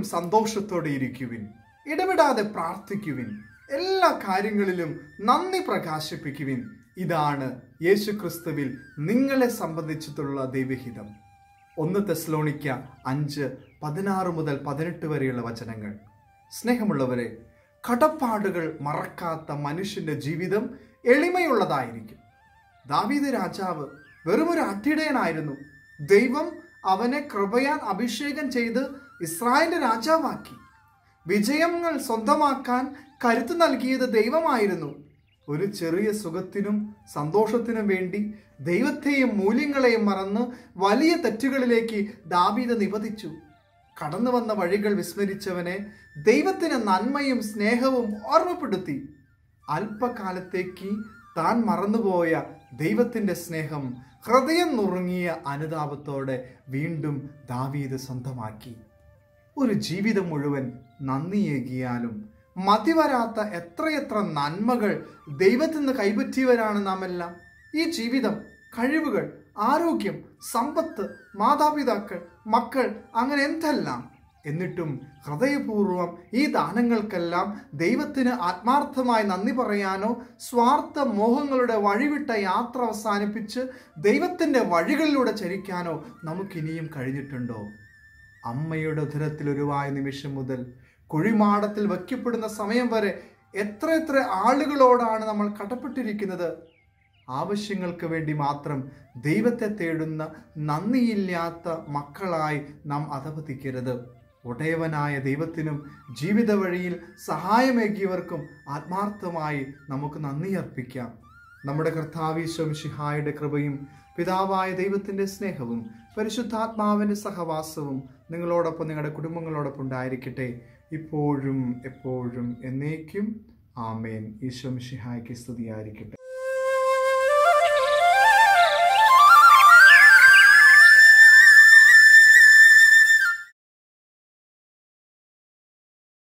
സന്തോഷത്തോടെ ഇരിക്കുവിൻ ഇടപെടാതെ പ്രാർത്ഥിക്കുവിൻ എല്ലാ കാര്യങ്ങളിലും നന്ദി പ്രകാശിപ്പിക്കുവിൻ ഇതാണ് യേശു ക്രിസ്തുവിൽ നിങ്ങളെ സംബന്ധിച്ചിട്ടുള്ള ദൈവഹിതം ഒന്ന് തെസ്ലോണിക്ക അഞ്ച് പതിനാറ് മുതൽ പതിനെട്ട് വരെയുള്ള വചനങ്ങൾ സ്നേഹമുള്ളവരെ കടപ്പാടുകൾ മറക്കാത്ത മനുഷ്യന്റെ ജീവിതം എളിമയുള്ളതായിരിക്കും ദാവീദ് രാജാവ് വെറുമൊരു അട്ടിടയനായിരുന്നു ദൈവം അവനെ കൃപയാൽ അഭിഷേകം ചെയ്ത് ഇസ്രായേലിന്റെ രാജാവാക്കി വിജയങ്ങൾ സ്വന്തമാക്കാൻ കരുത്ത് നൽകിയത് ദൈവമായിരുന്നു ഒരു ചെറിയ സുഖത്തിനും സന്തോഷത്തിനും വേണ്ടി ദൈവത്തെയും മൂല്യങ്ങളെയും മറന്ന് വലിയ തെറ്റുകളിലേക്ക് ദാവീദ് നിപതിച്ചു കടന്നു വന്ന വഴികൾ വിസ്മരിച്ചവനെ ദൈവത്തിന് നന്മയും സ്നേഹവും ഓർമ്മപ്പെടുത്തി അല്പകാലത്തേക്ക് താൻ മറന്നുപോയ ദൈവത്തിൻ്റെ സ്നേഹം ഹൃദയം നുറുങ്ങിയ അനുതാപത്തോടെ വീണ്ടും ദാവീദ് സ്വന്തമാക്കി ഒരു ജീവിതം മുഴുവൻ നന്ദിയേകിയാലും മതിവരാത്ത എത്രയെത്ര നന്മകൾ ദൈവത്തിൽ നിന്ന് കൈപ്പറ്റിയവരാണ് നാം എല്ലാം ഈ ജീവിതം കഴിവുകൾ ആരോഗ്യം സമ്പത്ത് മാതാപിതാക്കൾ മക്കൾ അങ്ങനെ എന്തെല്ലാം എന്നിട്ടും ഹൃദയപൂർവ്വം ഈ ദാനങ്ങൾക്കെല്ലാം ദൈവത്തിന് ആത്മാർത്ഥമായി നന്ദി പറയാനോ സ്വാർത്ഥ മോഹങ്ങളുടെ വഴിവിട്ട യാത്ര അവസാനിപ്പിച്ച് ദൈവത്തിൻ്റെ വഴികളിലൂടെ ചരിക്കാനോ നമുക്കിനിയും കഴിഞ്ഞിട്ടുണ്ടോ അമ്മയുടെ ഉദരത്തിൽ ഉരുവായ നിമിഷം മുതൽ കുഴിമാടത്തിൽ വയ്ക്കപ്പെടുന്ന സമയം വരെ എത്ര എത്ര ആളുകളോടാണ് നമ്മൾ കടപ്പെട്ടിരിക്കുന്നത് ആവശ്യങ്ങൾക്ക് വേണ്ടി മാത്രം ദൈവത്തെ തേടുന്ന നന്ദിയില്ലാത്ത മക്കളായി നാം അധപതിക്കരുത് ഉടയവനായ ദൈവത്തിനും ജീവിത വഴിയിൽ സഹായമേകിയവർക്കും ആത്മാർത്ഥമായി നമുക്ക് നന്ദി അർപ്പിക്കാം നമ്മുടെ കർത്താവീശ്വം ശിഹായുടെ കൃപയും പിതാവായ ദൈവത്തിൻ്റെ സ്നേഹവും പരിശുദ്ധാത്മാവിൻ്റെ സഹവാസവും നിങ്ങളോടൊപ്പം നിങ്ങളുടെ കുടുംബങ്ങളോടൊപ്പം ഉണ്ടായിരിക്കട്ടെ ഇപ്പോഴും എപ്പോഴും എന്നേക്കും ആമേൻ ഈശ്വം ശിഹായ്ക്ക് സ്തുതിയായിരിക്കട്ടെ